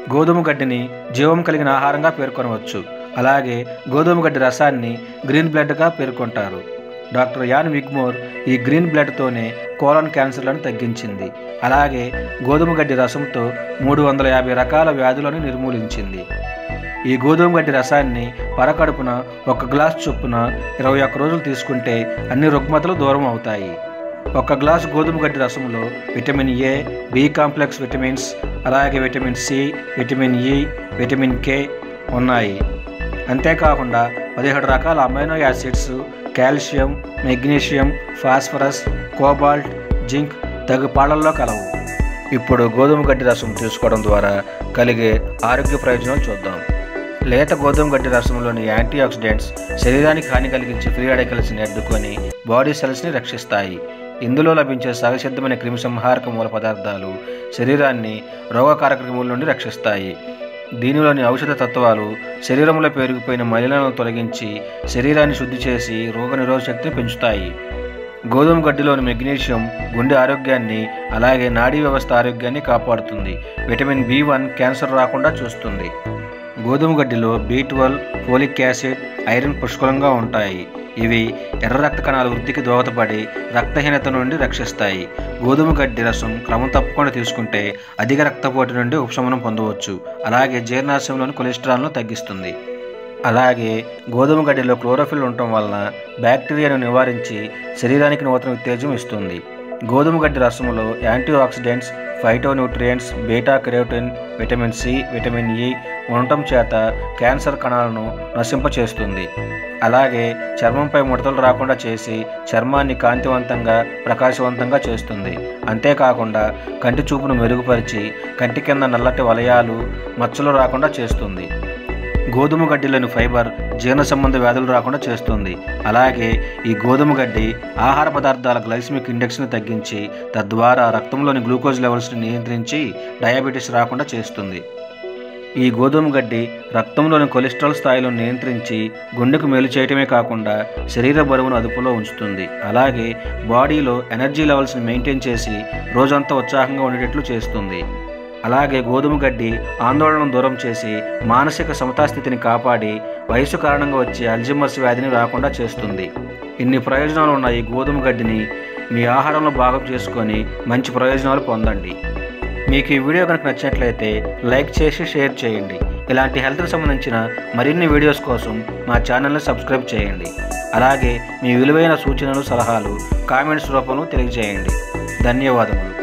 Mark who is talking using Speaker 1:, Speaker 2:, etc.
Speaker 1: గోధుమ గడ్డిని జీవం కలిగిన ఆహారంగా పేర్కొనవచ్చు అలాగే గోధుమ గడ్డి రసాన్ని గ్రీన్ బ్లడ్గా పేర్కొంటారు డాక్టర్ యాన్ విగ్మోర్ ఈ గ్రీన్ బ్లడ్తోనే కోలన్ క్యాన్సర్లను తగ్గించింది అలాగే గోధుమ గడ్డి రసంతో మూడు వందల యాభై రకాల వ్యాధులను నిర్మూలించింది ఈ గోధుమ గడ్డి రసాన్ని పరకడుపున ఒక గ్లాస్ చొప్పున ఇరవై ఒక్క రోజులు తీసుకుంటే అన్ని రుగ్మతలు దూరం అవుతాయి ఒక గ్లాసు గోధుమ గడ్డి రసంలో vitamin A B complex vitamins అలాగే vitamin C vitamin E vitamin K ఉన్నాయి అంతేకాకుండా పదిహేడు రకాల amino acids calcium magnesium phosphorus cobalt zinc తగు పాలల్లో కలవు ఇప్పుడు గోధుమ గడ్డి రసం తీసుకోవడం ద్వారా కలిగే ఆరోగ్య ప్రయోజనాలు చూద్దాం లేత గోధుమ గడ్డి రసంలోని యాంటీ ఆక్సిడెంట్స్ శరీరానికి హాని కలిగించే ఫ్రీ రాడికల్స్ని అడ్డుకొని బాడీ సెల్స్ని రక్షిస్తాయి ఇందులో లభించే సహసిద్ధమైన క్రిమిసంహారక మూల పదార్థాలు శరీరాన్ని రోగకారక క్రిముల నుండి రక్షిస్తాయి దీనిలోని ఔషధ తత్వాలు శరీరంలో పెరిగిపోయిన మలినాలను తొలగించి శరీరాన్ని శుద్ధి చేసి రోగ శక్తిని పెంచుతాయి గోధుమ గడ్డిలోని మెగ్నీషియం గుండె ఆరోగ్యాన్ని అలాగే నాడీ వ్యవస్థ ఆరోగ్యాన్ని కాపాడుతుంది విటమిన్ బి వన్ క్యాన్సర్ రాకుండా చూస్తుంది గోధుమ గడ్డిలో B twelve folic acid iron పుష్కలంగా ఉంటాయి ఇవి ఎర్ర రక్త కణాల వృద్ధికి దోహదపడి రక్తహీనత నుండి రక్షిస్తాయి గోధుమ గడ్డి రసం క్రమం తప్పకుండా తీసుకుంటే అధిక రక్తపోటు నుండి ఉపశమనం పొందవచ్చు అలాగే జీర్ణాశయంలోని కొలెస్ట్రాల్ను తగ్గిస్తుంది అలాగే గోధుమ గడ్డిలో క్లోరోఫిల్ ఉండటం వలన బ్యాక్టీరియాను నివారించి శరీరానికి నూతన ఉత్తేజం ఇస్తుంది గోధుమ గడ్డి రసములో antioxidants phytonutrients beta carotene vitamin C vitamin E ఉండటం చేత క్యాన్సర్ కణాలను నశింపచేస్తుంది అలాగే చర్మంపై ముడతలు రాకుండా చేసి చర్మాన్ని కాంతివంతంగా ప్రకాశవంతంగా చేస్తుంది అంతేకాకుండా కంటి చూపును మెరుగుపరిచి కంటి కింద నల్లటి వలయాలు మచ్చలు రాకుండా చేస్తుంది గోధుమ గడ్డిలోని ఫైబర్ జీర్ణ సంబంధ వ్యాధులు రాకుండా చేస్తుంది అలాగే ఈ గోధుమ గడ్డి ఆహార పదార్థాల గ్లైసిమిక్ ఇండెక్స్ని తగ్గించి తద్వారా రక్తంలోని గ్లూకోజ్ లెవెల్స్ని నియంత్రించి డయాబెటీస్ రాకుండా చేస్తుంది ఈ గోధుమ గడ్డి రక్తంలోని కొలెస్ట్రాల్ స్థాయిలను నియంత్రించి గుండెకు మేలు చేయటమే కాకుండా శరీర బరువును అదుపులో ఉంచుతుంది అలాగే బాడీలో ఎనర్జీ లెవెల్స్ని మెయింటైన్ చేసి రోజంతా ఉత్సాహంగా ఉండేటట్లు చేస్తుంది అలాగే గోధుమ గడ్డి ఆందోళనను దూరం చేసి మానసిక సమతాస్థితిని కాపాడి వయసు కారణంగా వచ్చే అల్జిమర్స్ వ్యాధిని రాకుండా చేస్తుంది ఇన్ని ప్రయోజనాలు ఉన్న ఈ గోధుమ గడ్డిని మీ ఆహారంలో భాగం చేసుకొని మంచి ప్రయోజనాలు పొందండి మీకు ఈ వీడియో కనుక నచ్చినట్లయితే లైక్ చేసి షేర్ చేయండి ఇలాంటి హెల్త్కి సంబంధించిన మరిన్ని వీడియోస్ కోసం మా ఛానల్ని సబ్స్క్రైబ్ చేయండి అలాగే మీ విలువైన సూచనలు సలహాలు కామెంట్స్ రూపంలో తెలియజేయండి ధన్యవాదములు